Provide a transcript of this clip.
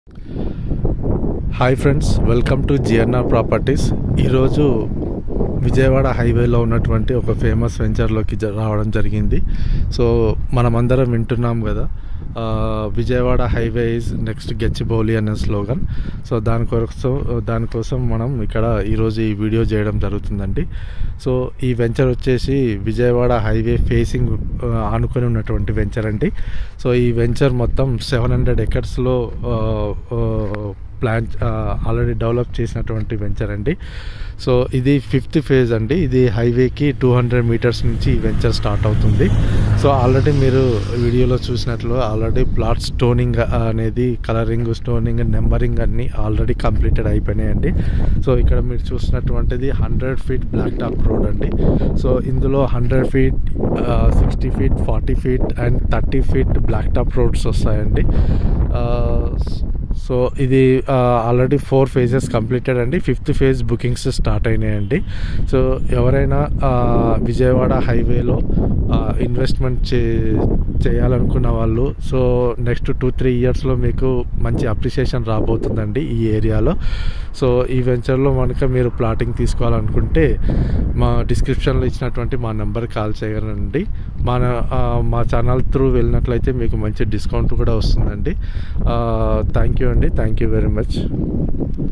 hi friends welcome to GNR properties ఈరోజు విజయవాడ హైవేలో ఉన్నటువంటి ఒక ఫేమస్ వెంచర్లోకి జ- రావడం జరిగింది సో మనమందరం వింటున్నాం కదా ఆ, Vijayawada highway is next Gachibowli అనే స్లోగన్ సో దానికోసం దానికోసం మనం ఇక్కడ ఈరోజు ఈ వీడియో చేయడం జరుగుతుందండి సో ఈ వెంచర్ వచ్చేసి విజయవాడ హైవే ఫేసింగ్ ఆనుకొని ఉన్నటువంటి వెంచర్ అండి సో ఈ వెంచర్ మొత్తం సెవెన్ హండ్రెడ్ ఎకర్స్లో ప్లాన్ ఆల్రెడీ డెవలప్ చేసినటువంటి వెంచర్ అండి సో ఇది ఫిఫ్త్ ఫేజ్ అండి ఇది హైవేకి టూ హండ్రెడ్ మీటర్స్ నుంచి ఈ వెంచర్ స్టార్ట్ అవుతుంది సో ఆల్రెడీ మీరు వీడియోలో చూసినట్లు ఆల్రెడీ ప్లాట్ స్టోనింగ్ అనేది కలరింగ్ స్టోనింగ్ నెంబరింగ్ అన్నీ ఆల్రెడీ కంప్లీటెడ్ అయిపోయినాయండి సో ఇక్కడ మీరు చూసినటువంటిది hundred feet black top road అండి సో ఇందులో hundred feet sixty feet forty feet and thirty feet black top roads వస్తాయండి ఆ, సో ఇది ఆల్రెడీ ఫోర్ ఫేజెస్ కంప్లీటెడ్ అండి ఫిఫ్త్ ఫేజ్ బుకింగ్స్ స్టార్ట్ అయినాయండి సో ఎవరైనా ఆ, విజయవాడ హైవేలో ఇన్వెస్ట్మెంట్ చే చేయాలనుకున్న వాళ్ళు సో నెక్స్ట్ టూ త్రీ ఇయర్స్లో మీకు మంచి అప్రిషియేషన్ రాబోతుందండి ఈ ఏరియాలో సో ఈ వెంచర్లో కనుక మీరు ప్లాటింగ్ తీసుకోవాలనుకుంటే మా డిస్క్రిప్షన్లో ఇచ్చినటువంటి మా నెంబర్ కాల్ చేయగలండి మన ఆ, మా ఛానల్ త్రూ వెళ్ళినట్లయితే మీకు మంచి డిస్కౌంట్ కూడా వస్తుందండి థ్యాంక్ యూ అండి థ్యాంక్ యూ వెరీ మచ్